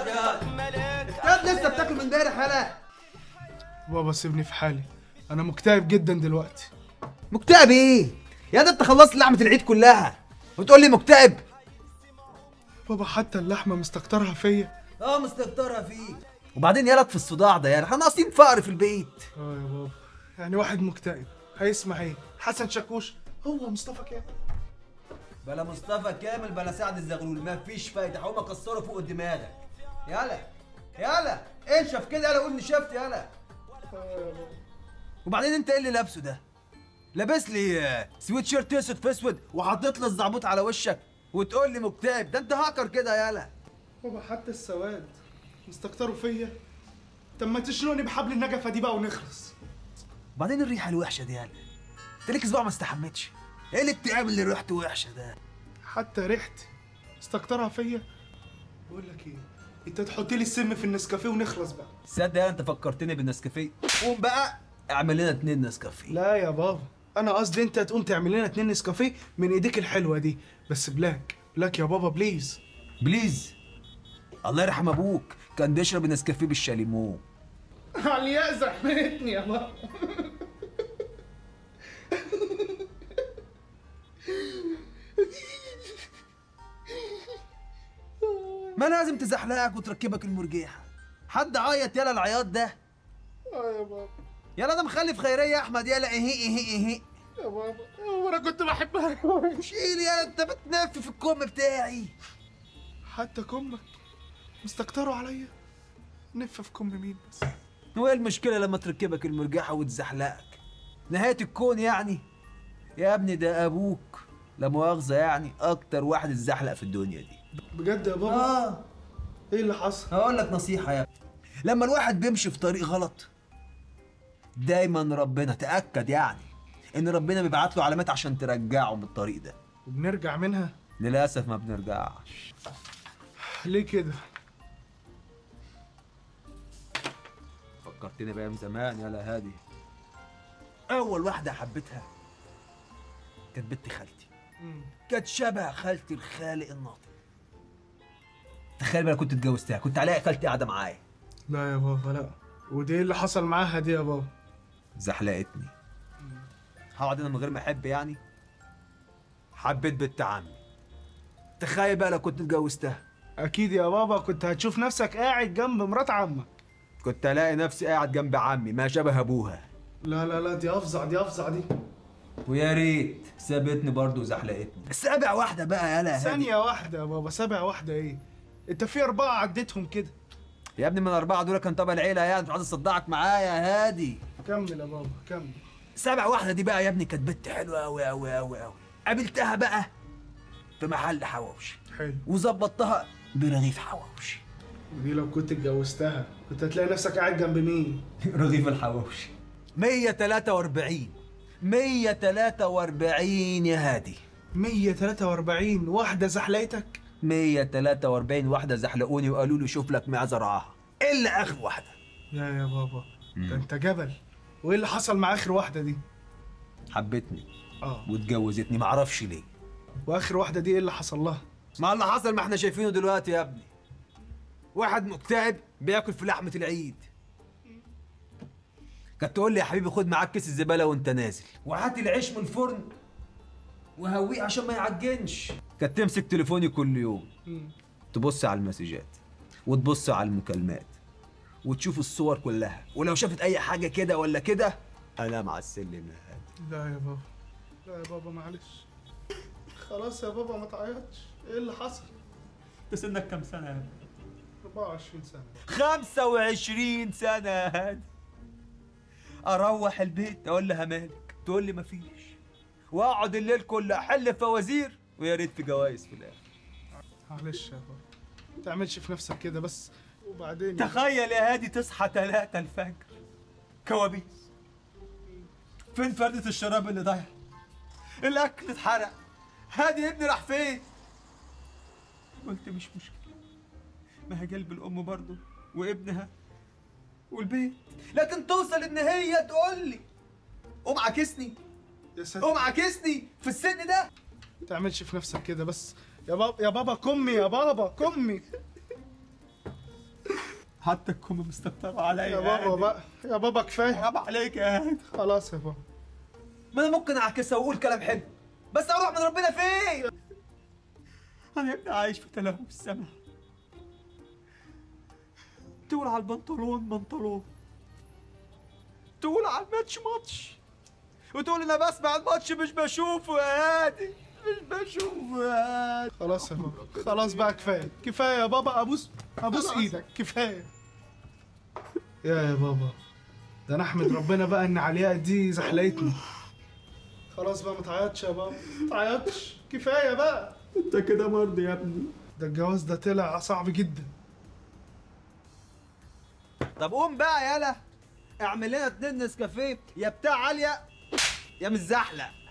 ياض ياض ياض لسه بتاكل من امبارح يالا بابا سيبني في حالي انا مكتئب جدا دلوقتي مكتئب ايه؟ يا ده انت خلصت لحمة العيد كلها وتقول لي مكتئب؟ بابا حتى اللحمه مستكترها فيا اه مستكترها فيك وبعدين يالك في الصداع ده يعني احنا ناقصين فقر في البيت اه يا بابا يعني واحد مكتئب هيسمع ايه حسن شاكوش هو مصطفى كامل بلا مصطفى كامل بلا سعد الزغلول ما فيش فايده هقوم اكسره فوق دماغك يالا يالا انشف كده يالا قول نشفت يالا وبعدين انت ايه اللي لابسه ده لابس لي آه، سويت شيرت اسود في اسود وحطيت لي الزعبوط على وشك وتقول لي مكتئب ده انت هاكر كده يالا بابا حتى السواد مستكتروا فيا طب ما تشنقني بحبل النجفه دي بقى ونخلص وبعدين الريحه الوحشه دي يالا انت ليك اسبوع ما استحمتش ايه الاكتئاب اللي ريحته وحشه ده حتى ريحتي مستكترها فيا بقول لك ايه انت تحط لي السم في النسكافيه ونخلص بقى تصدق يالا انت فكرتني بالنسكافيه قوم بقى اعمل لنا اتنين نسكافيه لا يا بابا انا قصدي انت تقوم تعمل لنا اتنين نسكافيه من ايديك الحلوه دي بس بلاك بلاك يا بابا بليز بليز الله يرحم ابوك كان بيشرب نسكافيه بالشاليمو على اليأس حميتني يا بابا ما لازم تزحلقك وتركبك المرجيحه حد عيط يلا العياط ده اه يا بابا يلا ده مخلف خيريه يا احمد يلا اهي اهي اهي يا بابا وانا كنت بحبها شيل يلا انت بتنف في الكم بتاعي حتى كمك مستكتروا عليا نف في كم مين بس هو ايه المشكله لما تركبك المرجحه وتزحلقك نهايه الكون يعني يا ابني ده ابوك لا مؤاخذه يعني اكتر واحد اتزحلق في الدنيا دي بجد يا بابا اه ايه اللي حصل هقول لك نصيحة يا ابني لما الواحد بيمشي في طريق غلط دايما ربنا تأكد يعني ان ربنا بيبعت له علامات عشان ترجعه من الطريق ده وبنرجع منها للاسف ما بنرجعش ليه كده فكرتني بايام زمان يلا هادي اول واحدة حبيتها كانت بنت خالتي كانت شبه خالتي الخالق الناطق تخيل بقى كنت اتجوزتها كنت الاقي خالتي قاعده معايا لا يا بابا لا ودي إيه اللي حصل معاها دي يا بابا زحلقتني هقعد انا من غير ما احب يعني حبيت بنت عمي تخيل بقى لو كنت اتجوزتها اكيد يا بابا كنت هتشوف نفسك قاعد جنب مرات عمك كنت الاقي نفسي قاعد جنب عمي ما شبه ابوها لا لا لا دي افظع دي افظع دي ويا ريت سابتني برضه وزحلقتني سابع واحده بقى يالا هادي. ثانية واحدة يا بابا سابع واحدة ايه انت في اربعة عديتهم كده يا ابني من الاربعه دول كان طبع العيله يعني مش عايز اصدعك معايا يا هادي كمل يا بابا كمل سابع واحده دي بقى يا ابني كانت بنت حلوه قوي قوي قوي قوي قابلتها بقى في محل حواوشي حلو وظبطتها برغيف حواوشي ودي لو كنت اتجوزتها كنت هتلاقي نفسك قاعد جنب مين رغيف الحواوشي 143 143 يا هادي 143 واحدة زحلقتك 143 واحدة زحلقوني وقالوا لي شوف لك معاه زرعها إلا آخر واحدة يا يا بابا ده انت جبل وايه اللي حصل مع اخر واحدة دي حبتني اه واتجوزتني معرفش ليه واخر واحدة دي ايه اللي حصل لها ما اللي حصل ما احنا شايفينه دلوقتي يا ابني واحد مكتئب بياكل في لحمة العيد كانت تقول لي يا حبيبي خد معاك كيس الزبالة وانت نازل وهات العيش من الفرن وهويه عشان ما يعجنش كانت تمسك تليفوني كل يوم تبص على المسجات وتبص على المكالمات وتشوف الصور كلها ولو شافت اي حاجة كده ولا كده انا مع السلم يا هادي. لا يا بابا لا يا بابا معلش خلاص يا بابا ما تعيطش ايه اللي حصل انت سنك كام سنة يا هادي؟ 24 سنة 25 سنة يا هادي أروح البيت أقول لها مالك تقول لي مفيش وأقعد الليل كله أحل فوازير ويا ريت في جوايز في الآخر معلش يا بابا ما تعملش في نفسك كده بس وبعدين تخيل يا هادي تصحى 3 الفجر كوابيس فين فردة الشراب اللي ضايع الأكل اتحرق هادي ابني راح فين قلت مش مشكلة ما هي قلب الأم برضه وابنها والبيت لكن توصل إن هي تقول لي قوم عاكسني يا ساتر قوم عاكسني في السن ده ما تعملش في نفسك كده بس يا بابا يا بابا كمي يا بابا كمي حتى تكون مستكتر عليا يا بابا هادي. بقى يا بابا كفايه حرام عليك يا هادي خلاص يا بابا ما انا ممكن اعكسها واقول كلام حلو بس اروح من ربنا فين انا يا ابني عايش في تلهف السماء تقول على البنطلون بنطلون تقول على الماتش ماتش وتقول انا بسمع الماتش مش بشوفه يا هادي مش بشوفه يا هادي خلاص يا بابا خلاص بقى كفايه كفايه يا بابا ابوس ابوس خلاص. ايدك كفايه يا يا بابا ده انا احمد ربنا بقى ان علياء دي زحلقتني خلاص بقى ما تعيطش يا بابا ما تعيطش كفايه بقى انت كده مرضي يا ابني ده الجواز ده طلع صعب جدا طب قوم بقى يالا اعمل لنا اتنين نسكافيه يا بتاع عاليه يا مش زحلق